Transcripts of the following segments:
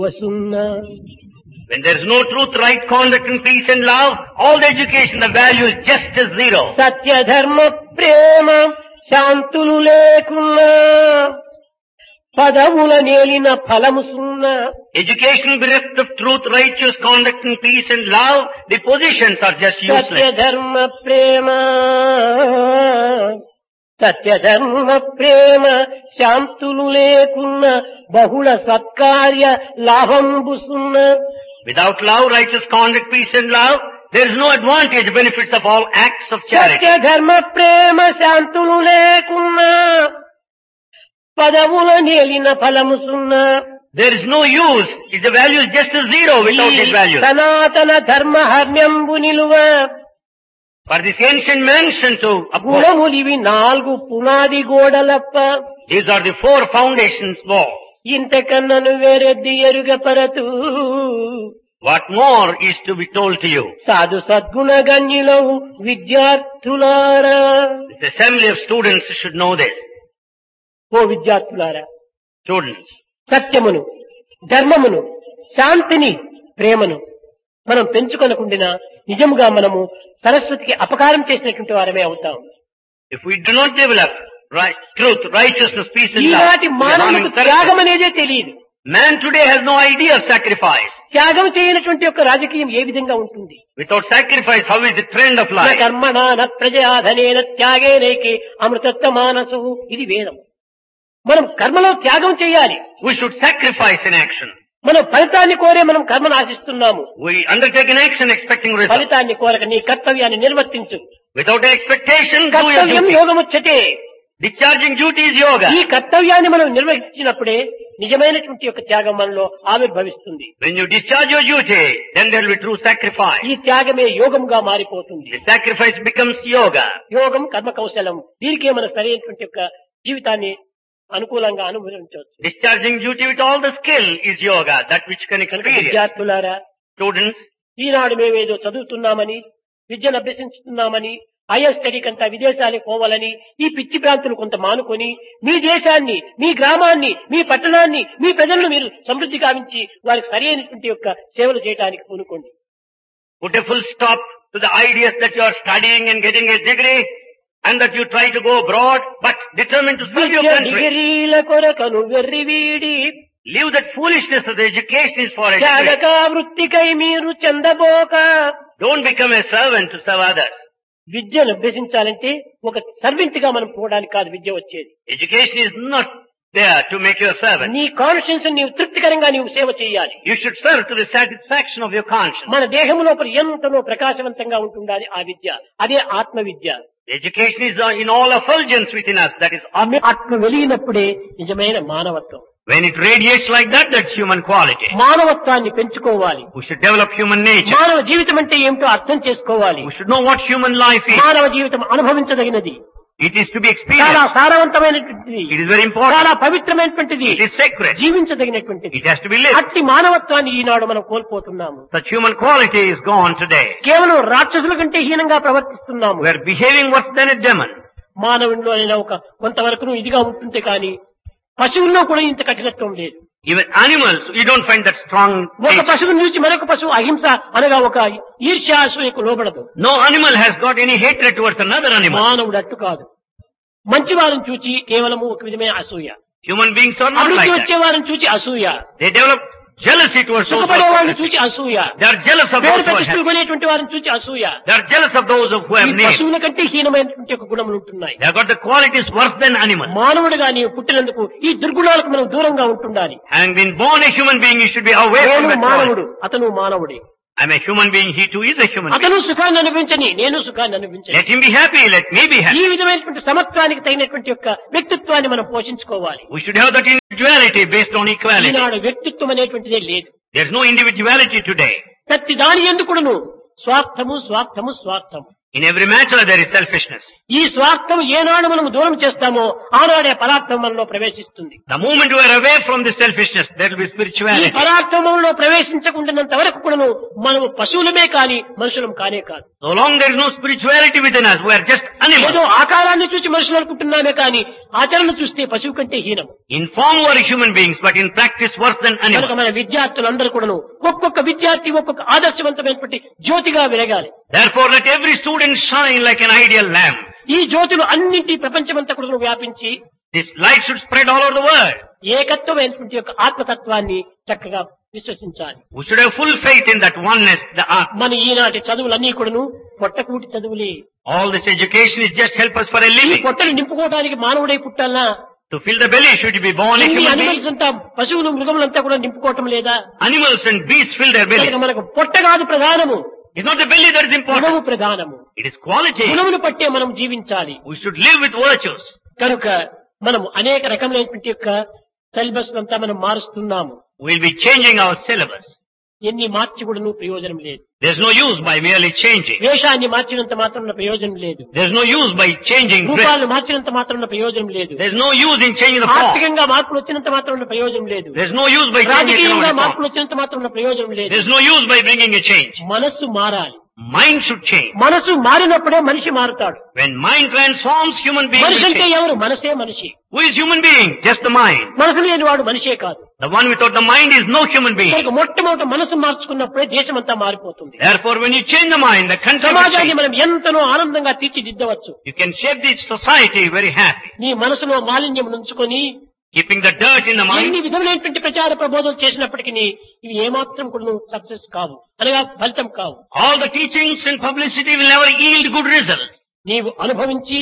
వసున్నా When there is no truth, right conduct and peace and love, all the education, the value is just as zero. సత్య ధర్మ ప్రేమ శాంతులు లేకున్నా పదవుల నేలిన ఫలము సున్నా Education bereft of truth, righteous conduct and peace and love, the positions are just Satya useless. ధర్మ ప్రేమ సత్య ధర్మ ప్రేమ శాంతులు లేకున్న బహుళ సత్కార్య లాభంబు సున్నా Without love, righteous conduct, peace and love, there is no advantage, benefits of all acts of charity. సత్య ధర్మ ప్రేమ శాంతులు లేకున్నా పదవుల నేలిన ఫలము సున్నా There is no use. If the value is just as zero without ఈ this value. సనాతన ధర్మ హర్మ్యంబు నిలువ For this ancient mansion to uphold, గుణములివి నాలుగు పునాది గోడలప్ప these are the four foundations wall. ఇంతకన్నను వేరెద్ది ఎరుగపరతు What more is to be told to you? సాధు సద్గుణ గణ్యులవు విద్యార్థులారా This assembly of students should know this. ఓ విద్యార్థులారా Students. సత్యమును ధర్మమును శాంతిని ప్రేమను మనం పెంచుకొనకుండిన నిజముగా మనము సరస్వతికి అపకారం చేసినటువంటి వారమే అవుతాం If we do not develop right, truth, righteousness, peace and love, ఈనాటి we are మానవులకు harming Saraswati. త్యాగం అనేదే తెలియదు man today has no idea of sacrifice. త్యాగం చేయనటువంటి యొక్క రాజకీయం ఏ విధంగా ఉంటుంది Without sacrifice, how is the trend of న life? కర్మణ న ప్రజాధనేన త్యాగేనైకే అమృతత్వ మానసు ఇది వేదం మనం కర్మలో త్యాగం చేయాలి We should sacrifice in action. మనం ఫలితాన్ని కోరే మనం కర్మను ఆశిస్తున్నాము We undertake an action expecting result. ఫలితాన్ని కోరక నీ కర్తవ్యాన్ని నిర్వర్తించు Without expectation, do your కర్తవ్యం duty. యోగముచ్చటే Discharging duty is yoga. ఈ కర్తవ్యాన్ని మనం నిర్వహించినప్పుడే నిజమైనటువంటి యొక్క త్యాగం మనలో ఆవిర్భవిస్తుంది When you discharge your duty, then there will be true sacrifice. ఈ త్యాగమే యోగంగా మారిపోతుంది The sacrifice becomes yoga. యోగం కర్మ కౌశలం దీనికే మన సరైనటువంటి యొక్క జీవితాన్ని అనుకూలంగా అనుభవించవచ్చు Discharging duty with all the skill is yoga, that which can కనుక experience. విద్యార్థులారా Students, ఈనాడు మేమేదో చదువుతున్నామని విద్యను అభ్యసించుతున్నామని హైయర్ స్టడీకి అంతా విదేశాలకు పోవాలని ఈ పిచ్చి భ్రాంతులు కొంత మానుకొని మీ దేశాన్ని మీ గ్రామాన్ని మీ పట్టణాన్ని మీ ప్రజలను మీరు సమృద్ధి గావించి వారికి సరైనటువంటి యొక్క సేవలు చేయడానికి పూనుకోండి put a full stop to the ideas that you are studying and getting a degree and that you try to go abroad, but determined to serve your Vidya country. డిగ్రీల కొరకను వెర్రి వీడి Leave that foolishness of the education is for education. త్యాగక వృత్తికై మీరు చందబోక Don't become a servant to serve others. విద్యను అభ్యసించాలంటే ఒక servant గా మనం పోవడానికి కాదు విద్య వచ్చేది Education is not there to make you a servant. నీ కాన్షియన్స్ నీవు తృప్తికరంగా నీవు సేవ చేయాలి You should serve to the satisfaction of your conscience. మన దేహం లోపల ఎంతనో ప్రకాశవంతంగా ఉంటుండాలి ఆ విద్య అదే ఆత్మ విద్య The education is in all effulgence within us. That is, ఆమె ఆత్మ వెలిగినప్పుడే నిజమైన మానవత్వం when it radiates like that, that's human quality. మానవత్వాన్ని పెంచుకోవాలి We should develop human nature. మానవ జీవితం అంటే ఏమిటో అర్థం చేసుకోవాలి We should know what human life is. మానవ జీవితం అనుభవించదగినది It is to be చాలా experienced. సారవంతమైనటువంటిది It is very చాలా important. పవిత్రమైనటువంటిది It is sacred. జీవించదగినటువంటిది It has to be lived. అట్టి మానవత్వాన్ని ఈనాడు మనం కోల్పోతున్నాము Such human quality is gone today. కేవలం రాక్షసుల కంటే హీనంగా ప్రవర్తిస్తున్నాము We are behaving worse than a demon. మానవుల్లో అయినా ఒక కొంతవరకు ఇదిగా ఉంటుంది కానీ పశువుల్లో కూడా ఇంత కఠినత్వం లేదు Even animals, you don't find that strong ఒక nature. పశువుని చూసి మరొక పశువు అహింస అనగా ఒక ఈర్ష్యాసూయకు లోబడదు No animal has got any hatred towards another animal. మానవుడు అట్టు కాదు మంచి వారిని చూచి కేవలము ఒక విధమైన అసూయ Human beings are not అభివృద్ధి like వచ్చే that. వారిని చూచి అసూయ They develop jealousy towards those who సుఖపడే are వారిని progressive. చూచి అసూయ They are jealous of పేరు those who are ప్రతిష్టలు happy. కొనేటువంటి వారిని చూచి అసూయ They are jealous of those who ఈ have names. పశువుల కంటే హీనమైనటువంటి ఒక గుణములు ఉంటున్నాయి They have got the qualities worse than animals. మానవుడిగా నీవు పుట్టినందుకు ఈ దుర్గుణాలకు మనం దూరంగా ఉంటుండాలి Having been born a human being, you should be away from నేను that మానవుడు quality. అతను మానవుడే I'm a human being, he too is a human being. అతను సుఖాన్ని అనుభవించని నేను సుఖాన్ని అనుభవించని Let him be happy, let me be ఈ happy. విధమైనటువంటి సమత్వానికి తగినటువంటి యొక్క వ్యక్తిత్వాన్ని మనం పోషించుకోవాలి We should have that individuality based on equality. ఈనాడు వ్యక్తిత్వం అనేటువంటిదే లేదు There's no individuality today. ప్రతి దాని ఎందుకుడును స్వార్థము స్వార్థము స్వార్థము In every matter there is selfishness. ఈ స్వార్థం ఏనాడు మనం దూరం చేస్తామో ఆనాడే పదార్థం మనలో ప్రవేశిస్తుంది The moment you are away from this selfishness, there will be ఈ spirituality. పదార్థంలో ప్రవేశించకుండానంత వరకు కూడాను మనము పశువులమే కాని మనుషులం కానే కాదు So long there is no spirituality within us, we are just animals. ఏదో ఆకారాన్ని చూసి మనుషులు అనుకుంటున్నామే కానీ ఆచరణ చూస్తే పశువు కంటే హీనం In form we are human beings, but in practice worse than కనుక animals. మన విద్యార్థులందరూ కూడాను ఒక్కొక్క విద్యార్థి ఒక్కొక్క ఆదర్శవంతమైనటువంటి జ్యోతిగా వెలగాలి Therefore let every student shine like an ideal lamp. ఈ జ్యోతులు అన్నింటి ప్రపంచమంతా కూడా వ్యాపించి This light should spread all over the world. ఏకత్వమైనటువంటి యొక్క ఆత్మతత్వాన్ని చక్కగా విశ్వసించాలి We should have full faith in that oneness, the Atma. మన ఈనాటి చదువులన్నీ కూడాను పొట్టకూటి చదువులే All this education is just help us for a ఈ living. పొట్టలు నింపుకోవడానికి మానవుడై పుట్టాలన్నా To fill the belly, should you be born a ఇన్ని human అనిమల్స్ being? అంతా పశువులు మృగములంతా కూడా నింపుకోవటం లేదా Animals and beasts fill their belly. కనుక మనకు పొట్ట కాదు ప్రధానము It's not the belly that is important. గుణము ప్రధానము It is quality. గుణమును పట్టే మనం జీవించాలి We should live with virtues. కనుక మనం అనేక రకములైనటువంటి యొక్క సిలబస్ అంతా మనం మారుస్తున్నాము We'll be changing our syllabus. ఎన్ని మార్చి కూడాను ప్రయోజనం లేదు There's no use by merely changing. వేషాన్ని మార్చినంత మాత్రం ప్రయోజనం లేదు There's no use by changing dress. రూపాలను మార్చినంత మాత్రం ప్రయోజనం లేదు There's no use in changing the form. ఆర్థికంగా మార్పులు వచ్చినంత మాత్రం ప్రయోజనం లేదు There's no use by changing రాజకీయంగా economic form. మార్పులు వచ్చినంత మాత్రం ప్రయోజనం లేదు There's no use by bringing a change. మనస్సు మారాలి Mind should change. మనసు మారినప్పుడే మనిషి మారుతాడు When mind transforms, human being మనిషి will అంటే change. ఎవరు మనసే మనిషి Who is human being? Just the mind. మనసు లేని వాడు మనిషే కాదు The one without the mind is no human being. కనుక మొట్టమొదటి మనసు మార్చుకున్నప్పుడే దేశం అంతా మారిపోతుంది Therefore, when you change the mind, the country will సమాజాన్ని change. మనం ఎంతనో ఆనందంగా తీర్చిదిద్దవచ్చు You can shape this society very happy. నీ మనసులో మాలిన్యం నుంచుకొని Keeping the dirt in the ఎన్ని mind, విధములైనటువంటి ప్రచార ప్రబోధనలు చేసినప్పటికీ ఇవి ఏమాత్రం కూడా సక్సెస్ కావు అనగా ఫలితం కావు all the teachings and publicity will never yield good results. నీవు అనుభవించి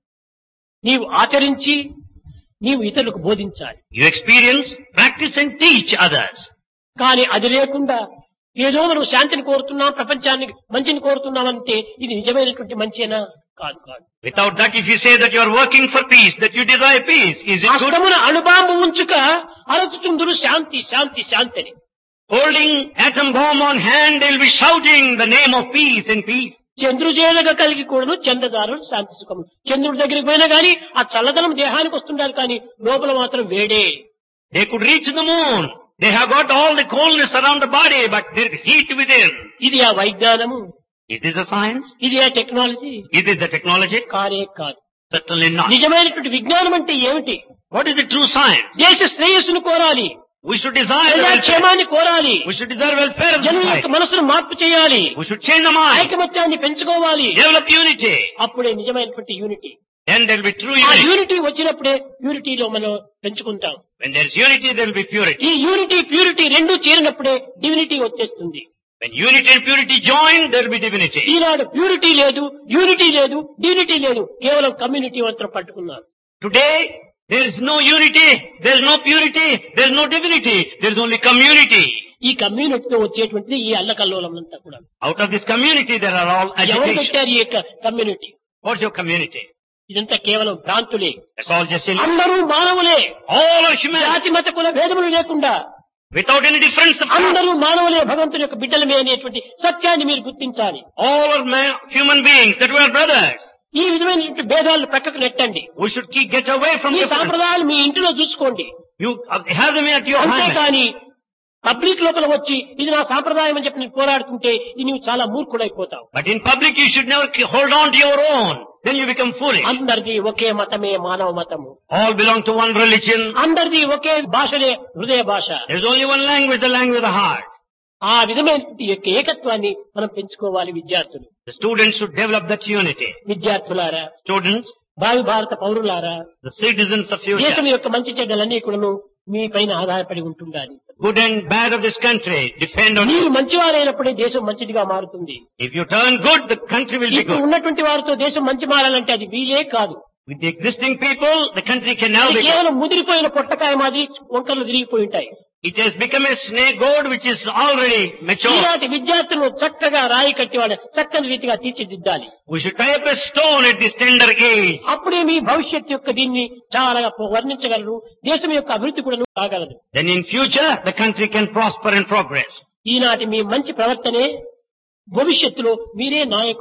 నీవు ఆచరించి నీవు ఇతరులకు బోధించాలి You experience, practice and teach others. కానీ అది లేకుండా ఏదో మనం శాంతిని కోరుతున్నాం ప్రపంచాన్ని మంచిని కోరుతున్నామంటే ఇది నిజమైనటువంటి మంచేనా కాదు కాదు Without that, if you say that you are working for peace, that you desire peace, is it good? అష్టమున అణుబాంబు ఉంచుక అరచుతుందురు శాంతి శాంతి శాంతి అని Holding atom bomb on hand, they'll be shouting the name of peace and peace. చంద్రుజేదగా కలిగి కూడాను చంద్రదారులు శాంతి సుఖము చంద్రుడి దగ్గరికి పోయినా గాని ఆ చల్లదనం దేహానికి వస్తుండాలి కానీ లోపల మాత్రం వేడే They could reach the moon. They have got all the coldness around the body, but there's heat within. ఇది ఆ వైజ్ఞానము Is this a science? ఇది ఆ technology Is this the technology? కానే కాదు Certainly not. నిజమైనటువంటి విజ్ఞానం అంటే ఏమిటి What is the true science? దేశ శ్రేయస్సును కోరాలి We should desire the welfare. ప్రజాక్షేమాన్ని కోరాలి We should desire welfare of జనుల యొక్క society. మనసును మార్పు చేయాలి We should change the mind. ఐకమత్యాన్ని పెంచుకోవాలి Develop unity. అప్పుడే నిజమైనటువంటి unity Then there will be true ఆ unity. యూనిటీ వచ్చినప్పుడే యూనిటీలో మనం పెంచుకుంటాం When there is unity, there will be purity. ఈ యూనిటీ ప్యూరిటీ రెండు చేరినప్పుడే డివినిటీ వచ్చేస్తుంది When unity and purity join, there will be divinity. ఈనాడు ప్యూరిటీ లేదు యూనిటీ లేదు డివినిటీ లేదు కేవలం కమ్యూనిటీ మాత్రం పట్టుకున్నారు Today, there is no unity, there is no purity, there is no divinity, there is only community. ఈ కమ్యూనిటీతో వచ్చేటువంటిది ఈ అల్లకల్లోలం అంతా కూడా Out of this community, there are all ఎవరు agitation. పెట్టారు ఈ యొక్క కమ్యూనిటీ What's your community? ఇదంతా కేవలం భ్రాంతులే That's all just illusion. అందరూ మానవులే All are human. జాతి మత కుల భేదములు లేకుండా Without any difference of అందరూ మానవులే భగవంతుని యొక్క బిడ్డలమే అనేటువంటి సత్యాన్ని మీరు గుర్తించాలి All are ma- human beings that were brothers. ఈ విధమైనటువంటి భేదాలను పక్కకు నెట్టండి We should keep, get away from ఈ difference. సాంప్రదాయాలు మీ ఇంటిలో చూసుకోండి You uh, have them at your hand. అంతేకాని పబ్లిక్ లోపల వచ్చి ఇది నా సాంప్రదాయం అని చెప్పి నీవు పోరాడుతుంటే ఇది నువ్వు చాలా మూర్ఖుడైపోతావు But in public, you should never k- hold on to your own. Then you become foolish. అందరిది ఒకే మతమే మానవ మతము All belong to one religion. అందరిది ఒకే భాషలే హృదయ భాష There's only one language, the language of the heart. ఆ విధమైనటువంటి యొక్క ఏకత్వాన్ని మనం పెంచుకోవాలి విద్యార్థులు The students should develop that unity. విద్యార్థులారా Students, భావి భారత పౌరులారా the citizens of దేశం future, యొక్క మంచి చెడ్డలన్నీ కూడాను మీ పైన ఆధారపడి ఉంటుండాలి good and bad of this country, depend on మీరు you. మంచివారైనప్పుడే దేశం మంచిదిగా మారుతుంది If you turn good, the country will be ఇప్పుడు good. ఉన్నటువంటి వారితో దేశం మంచి మారాలంటే అది వీలే కాదు With the existing people, the country can never అది be good. కేవలం ముదిరిపోయిన పొట్టకాయ మాది వంకర్లు తిరిగిపోయి ఉంటాయి It has become a snake gourd which is already mature. ఇలాంటి విద్యార్థులను చక్కగా రాయి కట్టి వాళ్ళ చక్కని రీతిగా తీర్చిదిద్దాలి We should tie up a stone at this tender age. అప్పుడే మీ భవిష్యత్ యొక్క దీన్ని చాలా వర్ణించగలరు దేశం యొక్క అభివృద్ధి కూడా కాగలదు Then in future, the country can prosper and progress. ఈనాటి మీ మంచి ప్రవర్తనే భవిష్యత్తులో మీరే నాయకులు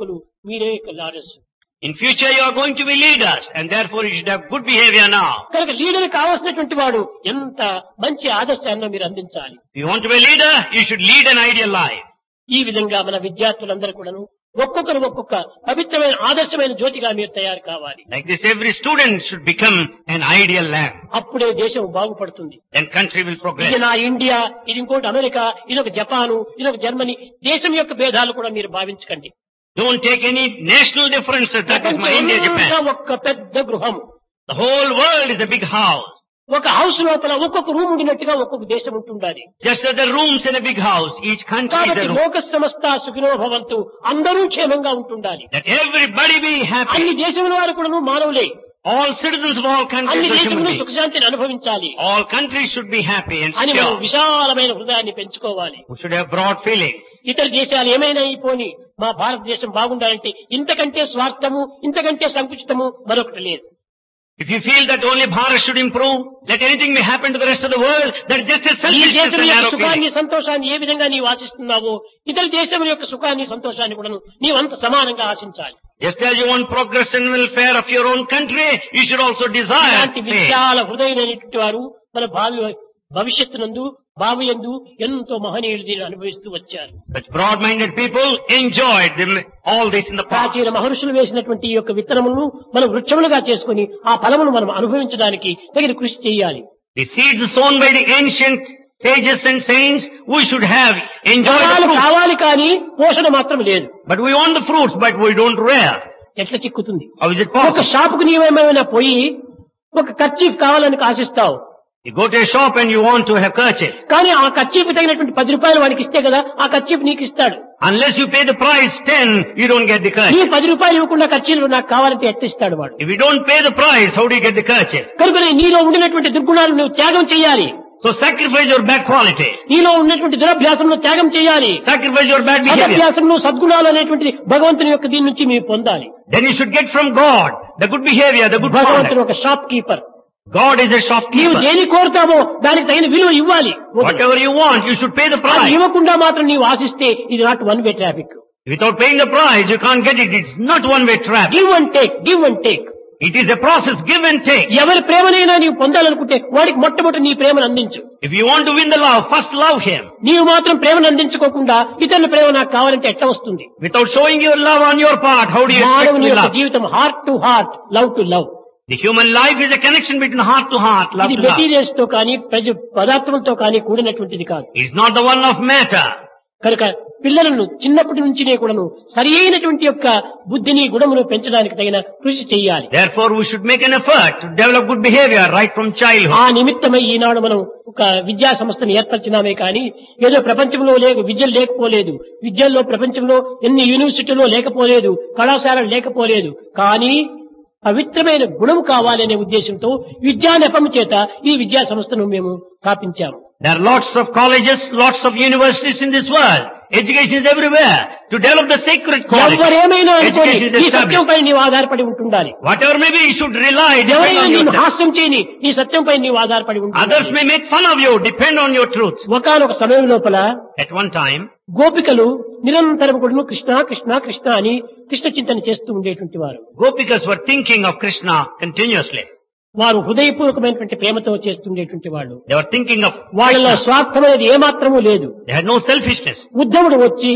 మీరే leaders In future you are going to be leaders and therefore you should have good behavior now. కనుక లీడర్ కావాల్సినటువంటి వాడు ఎంత మంచి ఆదర్శాన్ని మీరు అందించాలి If you want to be a leader, you should lead an ideal life. ఈ విధంగా మన విద్యార్థులందరూ కూడాను ఒక్కొక్కరు ఒక్కొక్క పవిత్రమైన ఆదర్శమైన జ్యోతిగా మీరు తయారు కావాలి Like this, every student should become an ideal lamp. అప్పుడే దేశం బాగుపడుతుంది Then country will ఇది progress. నా ఇండియా ఇది ఇంకోటి అమెరికా ఇది ఒక జపాను ఇది ఒక జర్మనీ దేశం యొక్క భేదాలు కూడా మీరు భావించకండి Don't take any national differences. That is my India, ప్రపంచమంతా Japan. ఒక్క పెద్ద గృహం The whole world is a big house. ఒక హౌస్ లోపల ఒక్కొక్క రూమ్ ఉండినట్టుగా ఒక్కొక్క దేశం ఉంటుండాలి Just as the rooms in a big house, each country is కాబట్టి a room. లోక సమస్త సుఖినో భవంతు అందరూ క్షేమంగా ఉంటుండాలి That everybody be happy. అన్ని దేశముల వారు కూడా మానవులే All citizens of all countries అన్ని are human దేశములు beings. సుఖశాంతిని అనుభవించాలి All countries should be happy and అని మనం secure. విశాలమైన హృదయాన్ని పెంచుకోవాలి We should have broad feelings. ఇతర దేశాలు ఏమైనా అయిపోని మా భారతదేశం బాగుండాలంటే ఇంతకంటే స్వార్థము ఇంతకంటే సంకుచితము మరొకటి లేదు If you feel that only Bharat should improve, let anything may happen to the rest of the world, that is just a ఈ selfishness దేశం and యొక్క narrow సుఖాన్ని feeling. సంతోషాన్ని ఏ విధంగా నీవు ఆశిస్తున్నావో ఇతర దేశం యొక్క సుఖాన్ని సంతోషాన్ని కూడా నీవంత సమానంగా ఆశించాలి Just as you want progress and welfare of your own country, you should also desire. ఇలాంటి same. విశాల హృదయమైనటువంటి వారు మన భావి భవిష్యత్తునందు భావి ఎందు ఎంతో మహనీయులు దీన్ని అనుభవిస్తూ వచ్చారు Such broad-minded people enjoyed them, all this in the past. ప్రాచీన మహర్షులు వేసినటువంటి ఈ యొక్క విత్తనములను మనం వృక్షములుగా చేసుకుని ఆ ఫలమును మనం అనుభవించడానికి తగిన కృషి చేయాలి The seeds sown by the ancient sages and saints, we should have enjoyed the ఫలాలు fruits. కావాలి కానీ పోషణ మాత్రం లేదు But we want the fruits, but we don't rear. ఎట్లా చిక్కుతుంది How is it ఒక possible? షాపుకు నీవేమైనా పోయి ఒక కర్చీఫ్ కావాలని ఆశిస్తావు You go to a shop and you want to have kerchief. కానీ ఆ కర్చీఫ్ తగినటువంటి పది రూపాయలు వాడికి ఇస్తే కదా ఆ కర్చీఫ్ నీకు ఇస్తాడు Unless you pay the price 10, you don't get the నీ kerchief. పది రూపాయలు ఇవ్వకుండా ఖర్చీలు నాకు కావాలంటే ఎత్తిస్తాడు వాడు If you don't pay the price, how do you get the kerchief? కనుక నీలో ఉండినటువంటి దుర్గుణాలు నువ్వు త్యాగం చేయాలి So sacrifice your bad quality. నీలో ఉన్నటువంటి దురభ్యాసంలో త్యాగం చేయాలి Sacrifice your bad behavior. సదభ్యాసంలో సద్గుణాలు అనేటువంటి భగవంతుని యొక్క దీని నుంచి మీరు పొందాలి Then you should get from God the good behavior, the good భగవంతుడు conduct. ఒక shopkeeper God is a నీవు shopkeeper. దేని కోరుతావో దానికి తగిన విలువ ఇవ్వాలి Whatever you want, you should pay the అది price. ఇవ్వకుండా మాత్రం నీవు ఆశిస్తే ఇది not one way traffic Without paying the price, you can't get it. It's not one-way traffic. Give and take give and take It is a process, give and take. ఎవరి ప్రేమనైనా నీవు పొందాలనుకుంటే వాడికి మొట్టమొదటి నీ ప్రేమను అందించు If you want to win the love, first love him. నీవు మాత్రం ప్రేమను అందించుకోకుండా ఇతరుల ప్రేమ నాకు కావాలంటే ఎట్లా వస్తుంది Without showing your love on your part, how do you expect మానవుని to యొక్క love? జీవితం heart to heart love to love The human life is a connection between heart to heart, love ఇది to love. మెటీరియల్స్ తో కానీ ప్రజ పదార్థములతో కానీ కూడినటువంటిది కాదు It's not the one of matter. కనుక పిల్లలను చిన్నప్పటి నుంచినే కూడాను సరి అయినటువంటి యొక్క బుద్ధిని గుణమును పెంచడానికి తగిన కృషి చేయాలి Therefore, we should make an effort to develop good behavior right from childhood. ఆ నిమిత్తమై ఈనాడు మనం ఒక విద్యా సంస్థను ఏర్పరిచినామే కానీ ఏదో ప్రపంచంలో లేక విద్యలు లేకపోలేదు విద్యల్లో ప్రపంచంలో ఎన్ని యూనివర్సిటీలో లేకపోలేదు కళాశాలలు లేకపోలేదు కానీ పవిత్రమైన గుణం కావాలనే ఉద్దేశంతో విద్యా నెపము చేత ఈ విద్యా సంస్థను మేము స్థాపించాము There are lots of colleges, lots of universities in this world. Education is everywhere. To develop the sacred quality. ఎవరేమైనా అనుకోని Education is ఈ established. సత్యంపై నీవు ఆధారపడి ఉంటుండాలి Whatever may be, you should rely, depend ఎవరైనా on నిన్ను yourself. హాస్యం చేయని ఈ సత్యంపై నీవు ఆధారపడి Others ఉంటుండాలి may make fun of you, depend on your truth. ఒకనొక సమయం లోపల At one time, గోపికలు నిరంతరం కూడా కృష్ణ కృష్ణ కృష్ణ అని కృష్ణ చింతన చేస్తూ ఉండేటువంటి వారు Gopikas were thinking of Krishna continuously. వారు హృదయపూర్వకమైనటువంటి ప్రేమతో చేస్తుండేటువంటి వాళ్ళు They were thinking of వాళ్ళలో Krishna. స్వార్థం అనేది ఏమాత్రమూ లేదు They had no selfishness. ఉద్ధవుడు వచ్చి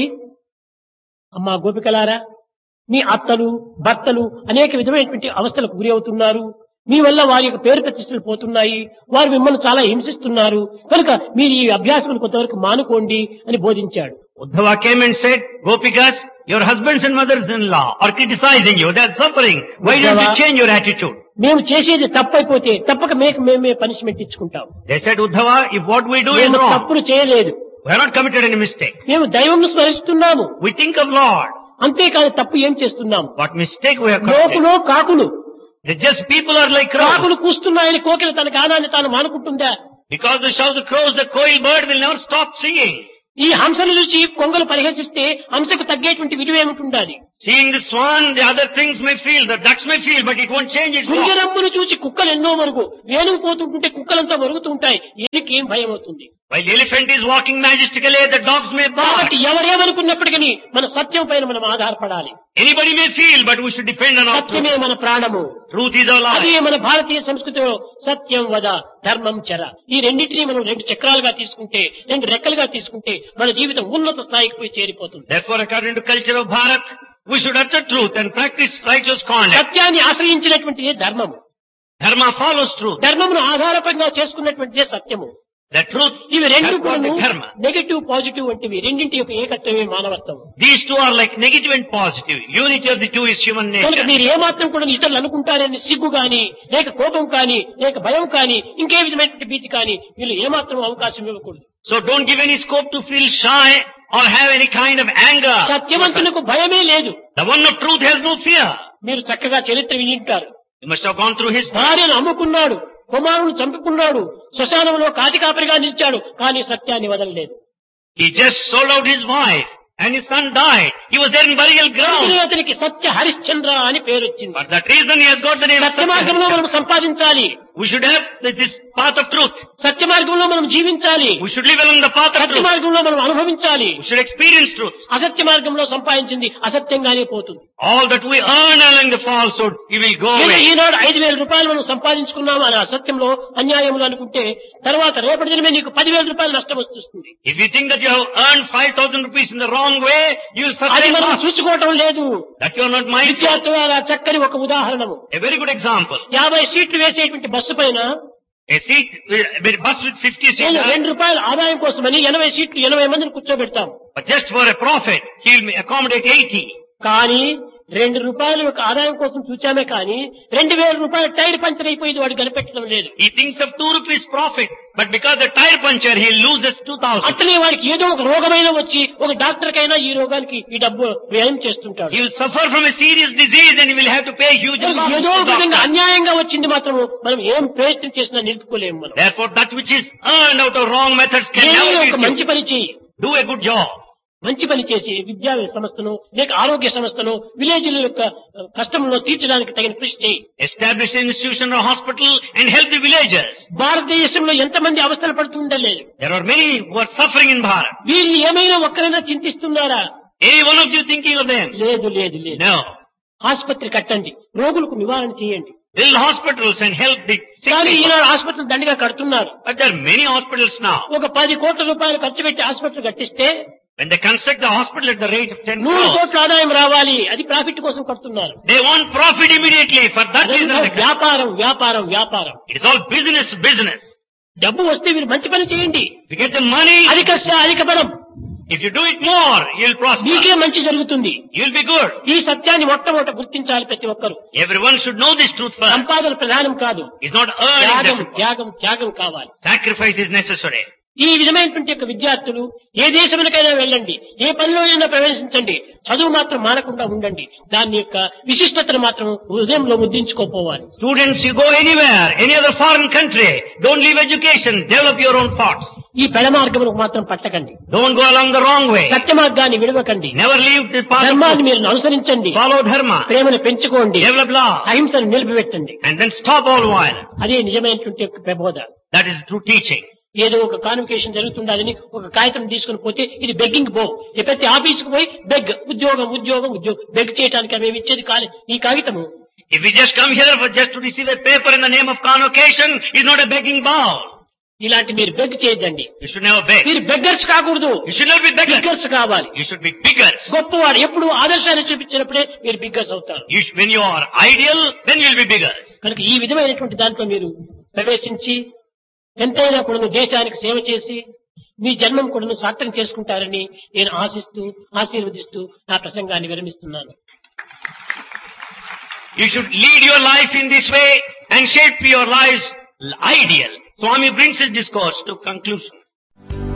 అమ్మా గోపికలారా మీ అత్తలు భర్తలు అనేక విధమైనటువంటి అవస్థలకు గురి అవుతున్నారు మీ వల్ల వారి యొక్క పేరు ప్రతిష్టలు పోతున్నాయి వారు మిమ్మల్ని చాలా హింసిస్తున్నారు కనుక మీరు ఈ అభ్యాసం కొంతవరకు మానుకోండి అని బోధించాడు Uddhava came and said, Gopikas, your husbands and mothers-in-law are criticizing you. They are suffering. Why don't you Uddhava- change your attitude? మేము చేసేది తప్పైపోతే తప్పక మేకు మేమే పనిష్మెంట్ ఇచ్చుకుంటాం They said, Uddhava, if what we do is మేము wrong, తప్పులు చేయలేదు we have not committed any mistake. మేము దైవంను స్మరిస్తున్నాము We think of Lord. అంతేకాని తప్పు ఏం చేస్తున్నాం What mistake we have committed. లోకులో కాకులు They just people are like crows. కాకులు కూస్తున్నాయని కోకిల తన గానాన్ని తాను మానుకుంటుందా Because the shout of the crows, the coil bird will never stop singing. ఈ హంసను చూసి కొంగలు పరిహసిస్తే హంసకు తగ్గేటువంటి విలువ ఏమిటి ఉండాలి Seeing the swan, the other things may feel, the ducks may feel, but it won't change its walk. కుంజరమ్మును చూసి కుక్కలు ఎన్నో మరుగు వేణువు పోతుంటుంటే కుక్కలంతా మరుగుతూ ఉంటాయి ఏనికి ఏం భయం అవుతుంది While the elephant is walking majestically, the dogs may bark. కాబట్టి ఎవరేమనుకున్నప్పటికీ మన సత్యం పైన మనం ఆధారపడాలి Anybody may feel, but we should depend on our truth. సత్యమే మన ప్రాణము Truth is our అదే life. మన భారతీయ సంస్కృతిలో సత్యం వద ధర్మం చర ఈ రెండింటినీ మనం రెండు చక్రాలుగా తీసుకుంటే రెండు రెక్కలుగా తీసుకుంటే మన జీవితం ఉన్నత స్థాయికి పోయి చేరిపోతుంది Therefore, according to culture of Bharat, we should utter truth and practice righteous conduct. సత్యాన్ని ఆశ్రయించినటువంటిదే ధర్మము Dharma follows truth. ధర్మమును ఆధారపంగా చేసుకున్నటువంటిదే సత్యము The truth ఇవి రెండు has got కూడా the dharma. నెగటివ్ పాజిటివ్ వంటివి రెండింటి యొక్క ఏకత్వమే మానవత్వం These two are like negative and positive. Unity of the two is human కనుక nature. మీరు ఏమాత్రం కూడా ఇతరులు అనుకుంటారని సిగ్గు కానీ లేక కోపం కానీ లేక భయం కానీ ఇంకే విధమైనటువంటి భీతి కానీ వీళ్ళు ఏమాత్రం అవకాశం ఇవ్వకూడదు So don't give any scope to feel shy or have any kind of anger. సత్యవంతులకు భయమే లేదు The one of truth has no fear. మీరు చక్కగా చరిత్ర వినింటారు You must have gone through his భార్యను అమ్ముకున్నాడు కుమారుని చంపుకున్నాడు శ్మశానంలో కాటికాపరిగా నిలిచాడు కానీ సత్యాన్ని వదలలేదు He just sold out his wife and his son died. He was there in burial అందుకే ground. అతనికి సత్య హరిశ్చంద్ర అని పేరు వచ్చింది For that reason he has got the name సత్య మార్గంలో Satya. మనం సంపాదించాలి We should have this path of truth. సత్య మార్గంలో మనం జీవించాలి We should live along the path of Satya truth. మార్గంలో మనం అనుభవించాలి We should experience truth. అసత్య మార్గంలో సంపాదించింది అసత్యంగానే పోతుంది All that we earn along the falsehood, it will go ఏదో away. ఈనాడు ఐదు వేల రూపాయలు మనం సంపాదించుకున్నాము అని అసత్యంలో అన్యాయములు అనుకుంటే తర్వాత రేపటి దినమే నీకు పదివేల రూపాయలు నష్టం వస్తుంది If you think that you have earned 5,000 rupees in the wrong way, you will అది sustain మనం loss. చూసుకోవటం లేదు That you are not mindful. విద్యార్థుల చక్కని ఒక ఉదాహరణము A very good example. యాభై సీట్లు వేసేటువంటి బస్సు పైన A seat, with- a bus with 50 నేను seats, రెండు రూపాయల ఆదాయం కోసమని ఎనభై సీట్లు ఎనభై మందిని కూర్చోబెడతాం but just for a profit, he will accommodate 80. కానీ రెండు రూపాయల యొక్క ఆదాయం కోసం చూచామే కానీ రెండు వేల రూపాయల టైర్ పంచర్ అయిపోయింది వాడు కనిపెట్టడం లేదు He thinks of 2 rupees profit, but because the tire puncture, he loses 2,000. అట్లనే వాడికి ఏదో ఒక రోగమైన వచ్చి ఒక డాక్టర్ కైనా ఈ రోగానికి ఈ డబ్బు వ్యయం చేస్తుంటాడు He will suffer from a serious disease and he will have to pay huge amounts ఏదో to ఒక విధంగా doctor. అన్యాయంగా వచ్చింది మాత్రము మనం ఏం ప్రయత్నం చేసినా నిలుపుకోలేము మనం Therefore, that which is earned out of wrong methods can ఏదో never ఒక be మంచి పని చేయి Do a good job. మంచి పని చేసి విద్యా సంస్థను లేక ఆరోగ్య సంస్థను విలేజ్ల యొక్క కష్టంలో తీర్చడానికి తగిన కృషి చేయి Establish an institution or hospital and help the villagers. భారతదేశంలో ఎంతమంది అవస్థలు పడుతుండలేదు There are many who are suffering in Bharat. వీళ్ళు ఏమైనా ఒక్కరైనా చింతిస్తున్నారా Any one of you thinking of them? లేదు లేదు లేదు No. ఆసుపత్రి కట్టండి రోగులకు నివారణ చేయండి Build hospitals and help the sick కానీ people. ఈనాడు ఆసుపత్రులు దండిగా కడుతున్నారు But there are many hospitals now. ఒక పది కోట్ల రూపాయలు ఖర్చు పెట్టి ఆసుపత్రి కట్టిస్తే When they construct the hospital at the rate of 10 నూరు crores, కోట్ల ఆదాయం రావాలి అది ప్రాఫిట్ కోసం కడుతున్నారు they want profit immediately. For that reason, అదంతా they cut. వ్యాపారం వ్యాపారం వ్యాపారం it is all business, business. డబ్బు వస్తే మీరు మంచి పని చేయండి If you get the money, అధిక శ్ర- అధిక బలం if you do it more, you'll prosper. మీకే మంచి జరుగుతుంది You'll be good. ఈ సత్యాన్ని మొట్టమొదట గుర్తించాలి ప్రతి ఒక్కరు Everyone should know this truth first. సంపాదన ప్రధానం కాదు It's not earning త్యాగం this. త్యాగం త్యాగం కావాలి Sacrifice is necessary. ఈ విధమైనటువంటి యొక్క విద్యార్థులు ఏ దేశములకైనా వెళ్ళండి ఏ పనిలోనైనా ప్రవేశించండి చదువు మాత్రం మానకుండా ఉండండి దాని యొక్క విశిష్టతను మాత్రం హృదయంలో ముద్రించుకోపోవాలి Students, you go anywhere, any other foreign country, don't leave education, develop your own thoughts. ఈ పెడ మార్గములకు మాత్రం పట్టకండి Don't go along the wrong way. సత్య మార్గాన్ని విడవకండి Never leave the path of ధర్మాన్ని truth. మీరు అనుసరించండి Follow dharma, ప్రేమను పెంచుకోండి develop love, అహింసను నిలిపిపెట్టండి and then stop all while. అదే నిజమైనటువంటి యొక్క ప్రబోధ That is true teaching. ఏదో ఒక కాన్వికేషన్ జరుగుతుండాలని ఒక కాగితం తీసుకుని పోతే ఇది బెగ్గింగ్ బో ఈ ప్రతి ఆఫీసుకు పోయి బెగ్ ఉద్యోగం ఉద్యోగం ఉద్యోగం బెగ్ చేయడానికి మేము ఇచ్చేది కాదు ఈ కాగితము If we just come here for just to receive a paper in the name of convocation, is not a begging bowl. ఇలాంటి మీరు బెగ్ చేయొద్దండి You should never beg. మీరు బెగ్గర్స్ కాకూడదు You should not be beggars. బిగ్గర్స్ కావాలి You should be biggers. గొప్పవాడు ఎప్పుడు ఆదర్శాన్ని చూపించినప్పుడే మీరు బిగ్గర్స్ అవుతారు You sh- when you are ideal, then you will be biggers. కనుక ఈ విధమైనటువంటి దాంట్లో మీరు ప్రవేశించి ఎంతైనా కూడా దేశానికి సేవ చేసి మీ జన్మం కూడా సార్థం చేసుకుంటారని నేను ఆశిస్తూ ఆశీర్వదిస్తూ నా ప్రసంగాన్ని విరమిస్తున్నాను You should lead your life in this way and shape your lives ideal. Swami brings his discourse to conclusion.